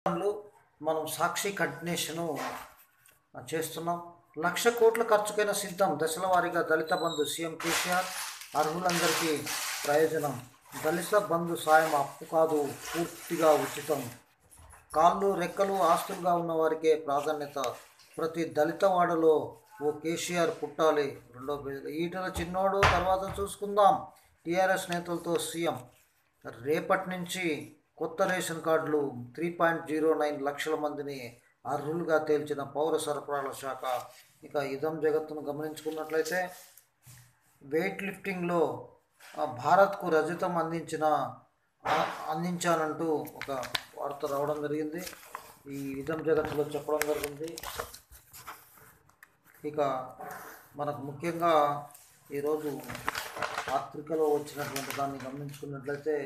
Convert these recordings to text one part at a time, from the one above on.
లో మనం సాక్షి కంటిన్యూషను చేస్తున్నాం లక్ష కోట్ల ఖర్చుకైన సిద్ధం దశల వారీగా దళిత బంధు సీఎం కేసీఆర్ అర్హులందరికీ ప్రయోజనం దళిత బంధు సాయం అప్పు కాదు పూర్తిగా ఉచితం కాళ్ళు రెక్కలు ఆస్తులుగా ఉన్న వారికే ప్రాధాన్యత ప్రతి దళిత వాడలో ఓ కేసీఆర్ పుట్టాలి రెండో పేజీలో ఈటల చిన్నోడు తర్వాత చూసుకుందాం టీఆర్ఎస్ నేతలతో సీఎం రేపటి నుంచి కొత్త రేషన్ కార్డులు త్రీ పాయింట్ జీరో నైన్ లక్షల మందిని అర్హులుగా తేల్చిన పౌర సరఫరాల శాఖ ఇక ఇదం జగత్తును గమనించుకున్నట్లయితే వెయిట్ లిఫ్టింగ్లో ఆ, భారత్కు రజతం అందించిన ఆ- అందించానంటూ ఒక వార్త రావడం జరిగింది ఈ ఇదం జగత్తులో చెప్పడం జరిగింది ఇక మనకు ముఖ్యంగా ఈరోజు పత్రికలో వచ్చినటువంటి దాన్ని గమనించుకున్నట్లయితే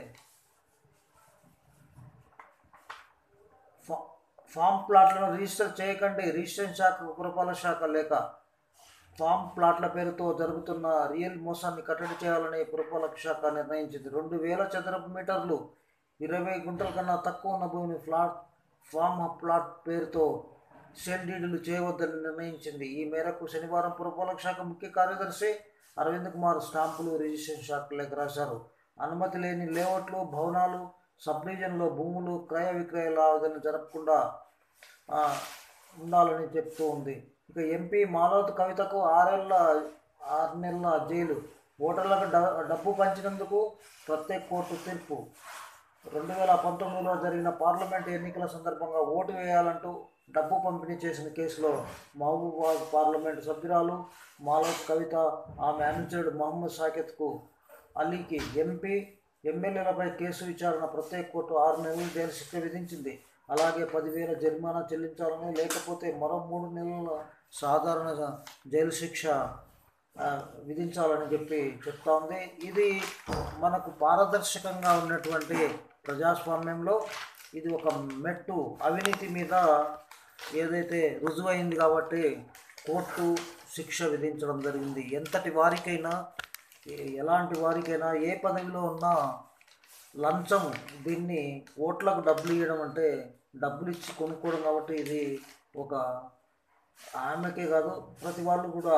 ఫా- ఫామ్ ప్లాట్లను రిజిస్టర్ చేయకండి రిజిస్ట్రేషన్ శాఖ పురపాలక శాఖ లేక ఫామ్ ప్లాట్ల పేరుతో జరుగుతున్న రియల్ మోసాన్ని కట్టడి చేయాలని పురపాలక శాఖ నిర్ణయించింది రెండు వేల చదరపు మీటర్లు ఇరవై గుంటల కన్నా తక్కువ ఉన్న భూమిని ఫ్లాట్ ఫామ్ ప్లాట్ పేరుతో సేల్ డీడులు చేయవద్దని నిర్ణయించింది ఈ మేరకు శనివారం పురపాలక శాఖ ముఖ్య కార్యదర్శి అరవింద్ కుమార్ స్టాంపులు రిజిస్ట్రేషన్ శాఖ లేఖ రాశారు అనుమతి లేని లేఅవుట్లు భవనాలు సబ్ డివిజన్లో భూములు క్రయ విక్రయ లావాదేవీలు జరపకుండా ఆ, ఉండాలని చెప్తూ ఉంది ఇక ఎంపీ మాలవత్ కవితకు ఆరేళ్ల ఆరు నెలల జైలు ఓటర్లకు డ- డబ్బు పంచినందుకు ప్రత్యేక కోర్టు తీర్పు రెండు వేల పంతొమ్మిదిలో జరిగిన పార్లమెంట్ ఎన్నికల సందర్భంగా ఓటు వేయాలంటూ డబ్బు పంపిణీ చేసిన కేసులో మహబూబాబాద్ పార్లమెంటు సభ్యురాలు మాలవత్ కవిత ఆమె అనుచరుడు మహమ్మద్ సాకెత్కు అలీకి ఎంపీ ఎమ్మెల్యేలపై కేసు విచారణ ప్రత్యేక కోర్టు ఆరు నెలలు జైలు శిక్ష విధించింది అలాగే పదివేల జరిమానా చెల్లించాలని లేకపోతే మరో మూడు నెలల సాధారణ జైలు శిక్ష ఆ, విధించాలని చెప్పి చెప్తా ఉంది ఇది మనకు పారదర్శకంగా ఉన్నటువంటి ప్రజాస్వామ్యంలో ఇది ఒక మెట్టు అవినీతి మీద ఏదైతే రుజువైంది కాబట్టి కోర్టు శిక్ష విధించడం జరిగింది ఎంతటి వారికైనా ఏ- ఎలాంటి వారికైనా ఏ పదవిలో ఉన్నా లంచం దీన్ని ఓట్లకు డబ్బులు ఇవ్వడం అంటే డబ్బులు ఇచ్చి కొనుక్కోవడం కాబట్టి ఇది ఒక ఆమెకే కాదు ప్రతి వాళ్ళు కూడా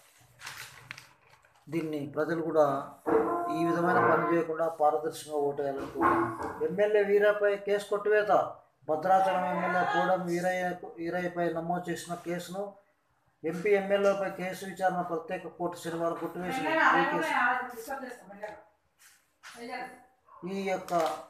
దీన్ని ప్రజలు కూడా ఈ విధమైన పని చేయకుండా పారదర్శకంగా ఓటేయాలనుకుంటున్నాను ఎమ్మెల్యే వీరపై కేసు కొట్టివేత భద్రాచలం ఎమ్మెల్యే కూడం వీరయ్య వీరయ్యపై నమోదు చేసిన కేసును ఎంపీ ఎమ్మెల్యేలపై కేసు విచారణ ప్రత్యేక కోర్టు శనివారం కొట్టివేసింది ఈ కేసు ఈ యొక్క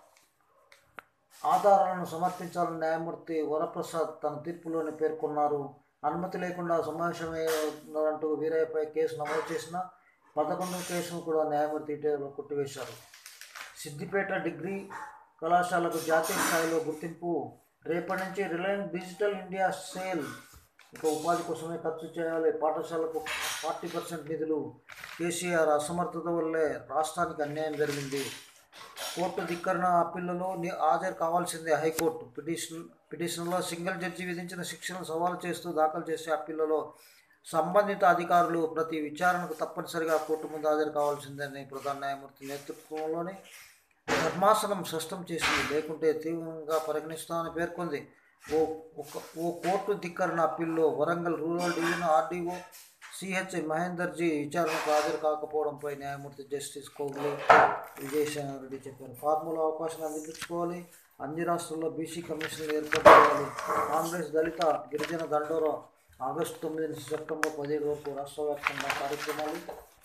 ఆధారాలను సమర్పించాలని న్యాయమూర్తి వరప్రసాద్ తన తీర్పులోని పేర్కొన్నారు అనుమతి లేకుండా సమావేశమయ్యారంటూ వీరయ్యపై కేసు నమోదు చేసిన పదకొండు కేసును కూడా న్యాయమూర్తి ఇటీవల కొట్టివేశారు సిద్దిపేట డిగ్రీ కళాశాలకు జాతీయ స్థాయిలో గుర్తింపు రేపటి నుంచి రిలయన్స్ డిజిటల్ ఇండియా సేల్ ఇక ఉపాధి కోసమే ఖర్చు చేయాలి పాఠశాలకు ఫార్టీ పర్సెంట్ నిధులు కేసీఆర్ అసమర్థత వల్లే రాష్ట్రానికి అన్యాయం జరిగింది కోర్టు ధిక్కరణ అప్పీళ్లలో ని- హాజరు కావాల్సిందే హైకోర్టు పిటిషన్ పిటిషన్లో సింగిల్ జడ్జి విధించిన శిక్షను సవాలు చేస్తూ దాఖలు చేసే అప్పీళ్లలో సంబంధిత అధికారులు ప్రతి విచారణకు తప్పనిసరిగా కోర్టు ముందు హాజరు కావాల్సిందని ప్రధాన న్యాయమూర్తి నేతృత్వంలోని ధర్మాసనం స్పష్టం చేసింది లేకుంటే తీవ్రంగా పరిగణిస్తామని పేర్కొంది ఓ ఒక ఓ కోర్టు ధిక్కరణ అప్పీల్లో Warangal rural division RDO CH Mahender ji విచారణకు హాజరు కాకపోవడంపై న్యాయమూర్తి జస్టిస్ కోగ్లీ విజయసాయి రెడ్డి చెప్పారు ఫార్ములా అవకాశం అందించుకోవాలి అన్ని రాష్ట్రాల్లో బీసీ కమిషన్లు ఏర్పాటు చేయాలి కాంగ్రెస్ దళిత గిరిజన దండోరా ఆగస్టు తొమ్మిది నుంచి సెప్టెంబర్ పదిహేడు వరకు రాష్ట్ర వ్యాప్తంగా కార్యక్రమాలు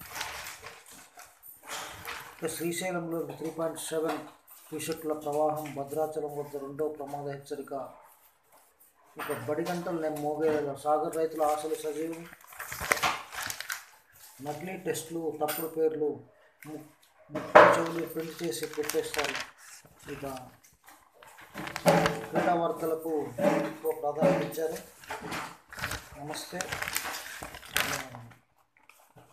ఇక శ్రీశైలంలో త్రీ పాయింట్ సెవెన్ క్యూసెక్ల ప్రవాహం భద్రాచలం వద్ద రెండో ప్రమాద హెచ్చరిక ఇక బడి గంటలు నేను మోగేలా సాగర్ రైతుల ఆశలు సజీవం నకిలీ టెస్టులు తప్పుడు పేర్లు ము- ముప్పై చెవులు ప్రింట్ చేసి పెట్టేస్తారు ఇక క్రీడా వార్తలకు ఎక్కువ ప్రాధాన్యత ఇచ్చారు నమస్తే